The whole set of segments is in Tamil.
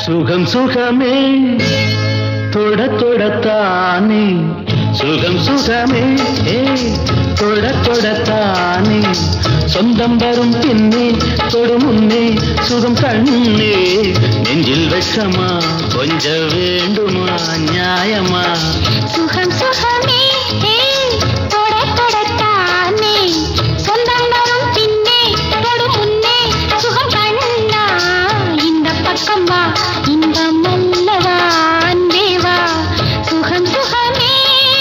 சுகம் சுகமே தொட தொடத்தானே சுகம் சுகமே ஏ தொட தொடத்தானே சொந்தம் வரும் பின்னே தொடு முன்னே சுகம் கண்ணே நெஞ்சில் வெட்கமா கொஞ்சம் வேண்டுமா நியாயமா சுகம் சுகமே ஏய், தொட தொடத்தானே சொந்தம் வரும் பின்னே தொடு முன்னே சுகம் கண்ணா இந்த பக்கம் வா இன்பம் அல்லவா அன்பே வா சுகம் சுகமே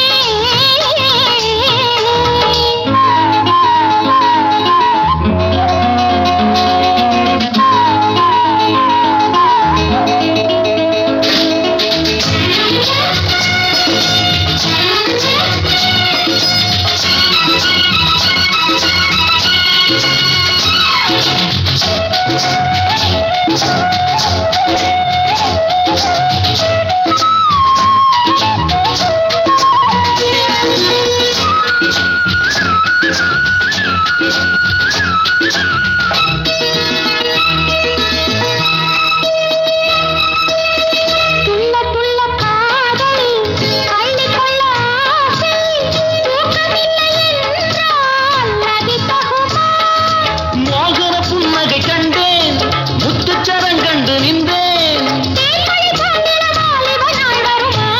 துள்ள துள்ள காதல் அள்ளிக்கொள்ள ஆசை தூக்கமில்லை என்றால் நதி தகுமா மோகன புன்னகை கண்டேன் முத்துச்சரம் கண்டு நின்றேன் தேன்மழை சாந்திர வாலிப நாள் வருமா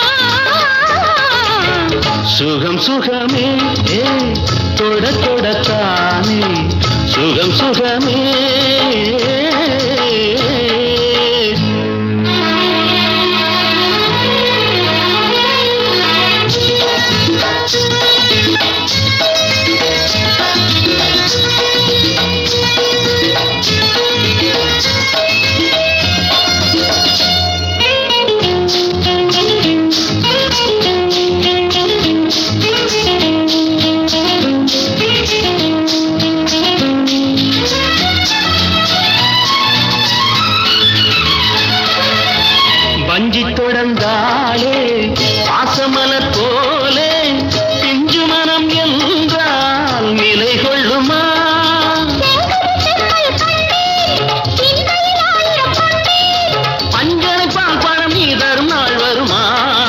சுகம் சுகமே ஏ தொட தொடத்தானே சுகம் சுகமே வஞ்சி தொடர்ந்தாலே பாசமலர் போலே பிஞ்சு மனம் என்றால் நிலை கொள்ளுமா பஞ்சனை பால் பழம் நீ தரும் நாள் வருமா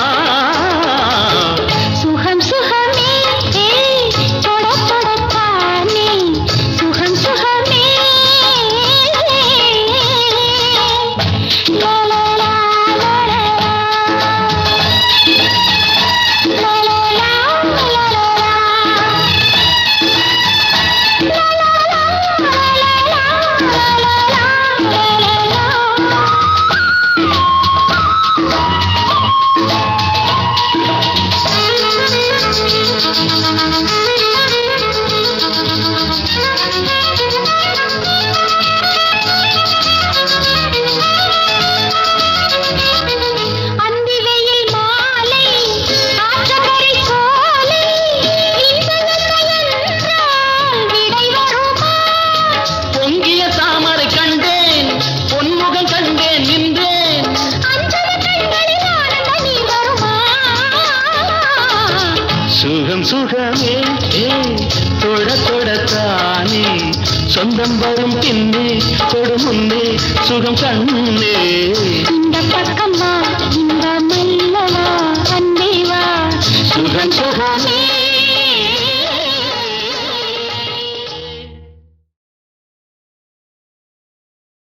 சுகம் சுகமே ஏய், தொட தொடத்தானே சுகம் சுகமே லா, லா, லா, லா, லா, லா. லா, லா, லா, லா, லா, லா. லா, லா, லா, லா, லா, லா, லா, லா, லா. அந்தி வெயில் மாலை ஆற்றங்கரை சோலை இன்பங்கள் என்றால் விடை வருமா பொங்கிய தாமரை கண்டேன் பொன்முகம் கண்டேன் நின்றேன் அஞ்சல கண்களில் ஆனந்த நீர் வருமா சுகம் சுகமே ஏ தொட தொடத்தானே சொந்தம் வரும் பின்னே தொடு முன்னே சுகம் கண்ணே இந்த பக்கம் வா இந்த மல்லவா அன்பே வா சுகம் சுகமே